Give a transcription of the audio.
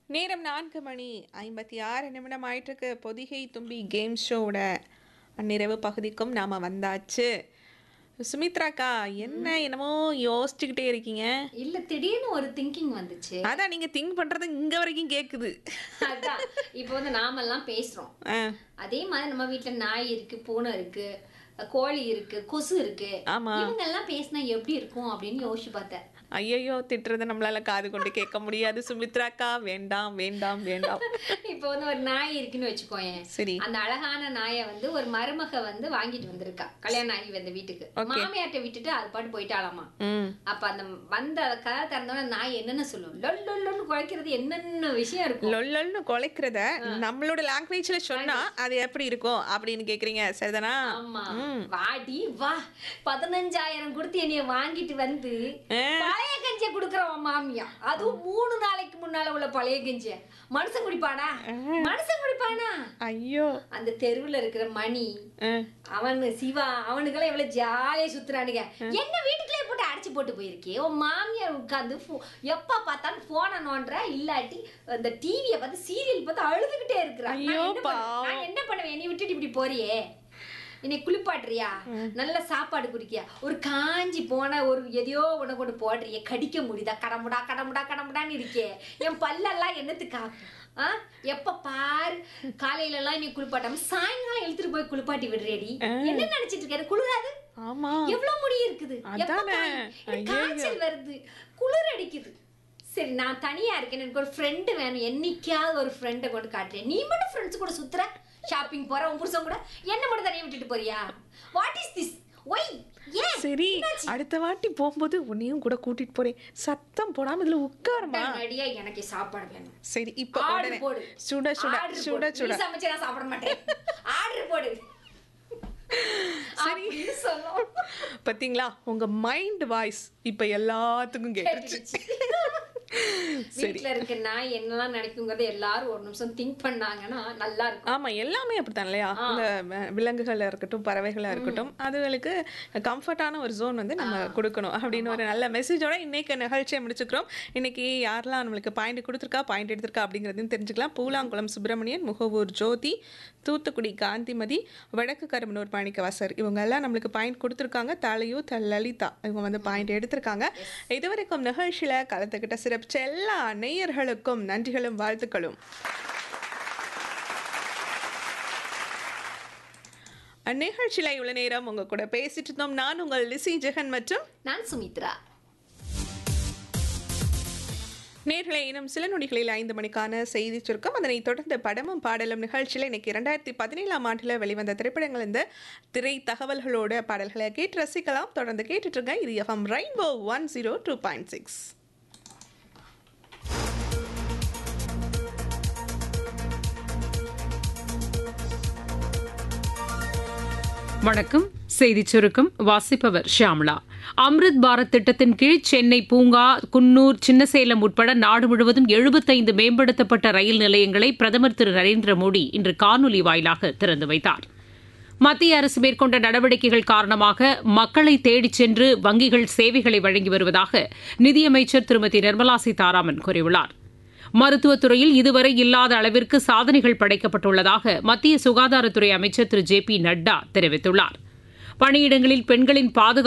நேரம் நான்கு மணி ஐம்பத்தி ஆறு நிமிடம் ஆயிட்டிருக்கு பொதிகை தும்பி கேம் ஷோவோட நிறைவு பகுதிக்கும் நாம் வந்தாச்சு சுமித்ராக்கா என்ன என்னமோ யோசிச்சுக்கிட்டே இருக்கீங்க இல்ல திடீர்னு ஒரு திங்கிங் வந்துச்சு அதான் நீங்கள் திங்க் பண்ணுறது இங்கே வரைக்கும் கேட்குது அதான் இப்போ வந்து நாமெல்லாம் பேசுறோம் ஆ அதே மாதிரி நம்ம வீட்ல நாய் இருக்கு பூனை இருக்கு கோழி இருக்கு கொசு இருக்கு ஆமா. இவங்க எல்லாம் பேசினா எப்படி இருக்கும் அப்படின்னு யோசிச்சு பார்த்தேன் ஐயையோ திட்டுறதை நம்மளால காது கொண்டு கேட்க முடியாது சுமித்ராக்கா வேண்டாம் வேண்டாம் வேண்டாம் இப்போ வந்து ஒரு நாய் இருக்குன்னு வச்சுக்கோயேன் சரி அந்த அழகான நாயை வந்து ஒரு மருமக வந்து வாங்கிட்டு வந்திருக்கா கல்யாணம் ஆகி வந்த வீட்டுக்கு மாமியார்ட்ட விட்டுட்டு அது பாட்டு போயிட்டாலாமா ம் அப்ப அந்த வந்த கதை திறந்தோட நாய் என்னென்ன சொல்லும் லொல் லொல்லுன்னு குழைக்கிறது என்னென்ன விஷயம் இருக்கும் லொல்லொல்னு குலைக்கிறத நம்மளோட லாங்குவேஜ்ல சொன்னா அது எப்படி இருக்கும் அப்படின்னு கேக்குறீங்க சரிதானா ஆமா வாடி வா பதினஞ்சாயிரம் கொடுத்து என்னைய வாங்கிட்டு வந்து பழைய கஞ்சிய குடுக்கறவன் மாமியா அதுவும் மூணு நாளைக்கு முன்னால உள்ள பழைய கஞ்சிய மனுஷன் குடிப்பானா மனுஷன் குடிப்பானா ஐயோ அந்த தெருவுல இருக்கிற மணி ஆ. அவனு சிவா அவனுக்கெல்லாம் எவ்வளவு ஜாலியா சுத்துறானுங்க என்ன வீட்டுக்குள்ளே போட்டு அடிச்சு போட்டு போயிருக்கே உன் மாமியார் உட்காந்து எப்ப பார்த்தாலும் போனை நோண்டுற இல்லாட்டி அந்த டிவியை பார்த்து சீரியல் பார்த்து அழுதுகிட்டே இருக்கிறான் நான் ஐயோ, என்ன பண்ண- நான் என்ன பண்ணுவேன் நீ விட்டுட்டு இப்படி போறியே என்னை குளிப்பாட்டுறியா நல்ல சாப்பாடு குடிக்கியா ஒரு காஞ்சி போன ஒரு எதையோ உன கொண்டு போடுறியே கடிக்க முடியுதா கடமுடா கடமுடா கடமுடான்னு இருக்கே என் பல்லெல்லாம் என்னத்துக்கு காக்கும் ஆ எப்ப பாரு காலையில எல்லாம் நீ குளிப்பாட்டாம சாயங்காலம் இழுத்துட்டு போய் குளிப்பாட்டி விடுறேடி என்ன நினைச்சிட்டு இருக்க எனக்கு குளிராது ஆமா எவ்வளவு முடி இருக்குது எப்ப அதானே. பாரு, எனக்கு காய்ச்சல் வருது குளிர் அடிக்குது சரி நான் தனியா இருக்கேன் எனக்கு ஒரு ஃப்ரெண்டு வேணும் என்னைக்காவது ஒரு ஃப்ரெண்டை கொண்டு காட்டுறேன் நீ மட்டும் ஃப்ரெண்ட்ஸ் கூட சுத்துற ஷாப்பிங் போற உன் புருஷன் கூட என்ன மட்டும் தனியா விட்டுட்டு போறியா வாட் இஸ் திஸ் ஒய் ஏன் சரி அடுத்த வாட்டி போகும்போது உன்னையும் கூட கூட்டிட்டு போறேன் சத்தம் போடாம இதுல உட்காருமா நடியா எனக்கு சாப்பாடு வேணும் சரி இப்போ ஆர்டர் உடனே போடு சுட சுட ஆர்டர் சுட போடு. சுட நீ சமைச்சு நான் சாப்பிட மாட்டேன் ஆர்டர் போடு அப்படின்னு சொல்லும் பாத்தீங்களா உங்க மைண்ட் வாய்ஸ் இப்ப எல்லாத்துக்கும் கேட்டுருச்சு சரி வீட்ல இருக்க நாய் என்னெல்லாம் நினைக்குங்கிறத எல்லாரும் ஒரு நிமிஷம் திங்க் பண்ணாங்கன்னா நல்லா இருக்கும் ஆமா எல்லாமே அப்படித்தான் இல்லையா இந்த வ- விலங்குகளா இருக்கட்டும் பறவைகளா இருக்கட்டும் அதுகளுக்கு கம்ஃபர்டான ஒரு ஜோன் வந்து நம்ம கொடுக்கணும் அப்படின்னு ஒரு நல்ல மெசேஜோட இன்னைக்கு நிகழ்ச்சியை முடிச்சுக்கிறோம் இன்னைக்கு யாரெல்லாம் நம்மளுக்கு பாயிண்ட் கொடுத்துருக்கா பாயிண்ட் எடுத்திருக்கா அப்படிங்கிறதையும் தெரிஞ்சுக்கலாம் பூலாங்குளம் சுப்பிரமணியன் முகவூர் ஜோதி தூத்துக்குடி காந்திமதி வடக்கு கருமனூர் மாணிக்கவாசர் இவங்க எல்லாம் நம்மளுக்கு பாயிண்ட் கொடுத்துருக்காங்க தலையூர் த- லலிதா இவங்க வந்து பாயிண்ட் எடுத்திருக்காங்க இதுவரைக்கும் நிகழ்ச்சியில கலந்துக்கிட்ட சிறப்பிச்ச எல்லா நேயர்களுக்கும் நன்றிகளும் வாழ்த்துக்களும் அந்நிகழ்ச்சியில் இவ்வளவு நேரம் உங்க கூட பேசிட்டு இருந்தோம் நான் உங்கள் லிசி ஜெகன் மற்றும் நான் சுமித்ரா நேர்களை இன்னும் சில நொடிகளில் ஐந்து மணிக்கான செய்தி சுருக்கம் அதனைத் தொடர்ந்து படமும் பாடலும் நிகழ்ச்சியில் இன்னைக்கு இரண்டாயிரத்தி பதினேழாம் ஆண்டில் வெளிவந்த திரைப்படங்கள் இந்த திரை தகவல்களோட பாடல்களை கேட்டு ரசிக்கலாம் தொடர்ந்து கேட்டுட்டு இருங்க இது F M Rainbow one zero two point six வணக்கம் செய்திச் சுருக்கம் வாசிப்பவர் ஷியாமளா அம்ருத் பாரத் திட்டத்தின் கீழ் சென்னை பூங்கா குன்னூர் சின்னசேலம் உட்பட நாடு முழுவதும் எழுபத்தைந்து மேம்படுத்தப்பட்ட ரயில் நிலையங்களை பிரதமர் திரு நரேந்திர மோடி இன்று காணொலி வாயிலாக திறந்து வைத்தார் மத்திய அரசு மேற்கொண்ட நடவடிக்கைகள் காரணமாக மக்களை தேடிச் சென்று வங்கிகள் சேவைகளை வழங்கி வருவதாக நிதியமைச்சர் திருமதி நிர்மலா சீதாராமன் கூறியுள்ளார் மருத்துவத்துறையில் இதுவரை இல்லாத அளவிற்கு சாதனைகள் படைக்கப்பட்டுள்ளதாக மத்திய சுகாதாரத்துறை அமைச்சர் திரு ஜே பி நட்டா தெரிவித்துள்ளார் பணியிடங்களில் பெண்களின் பாதுகாப்பு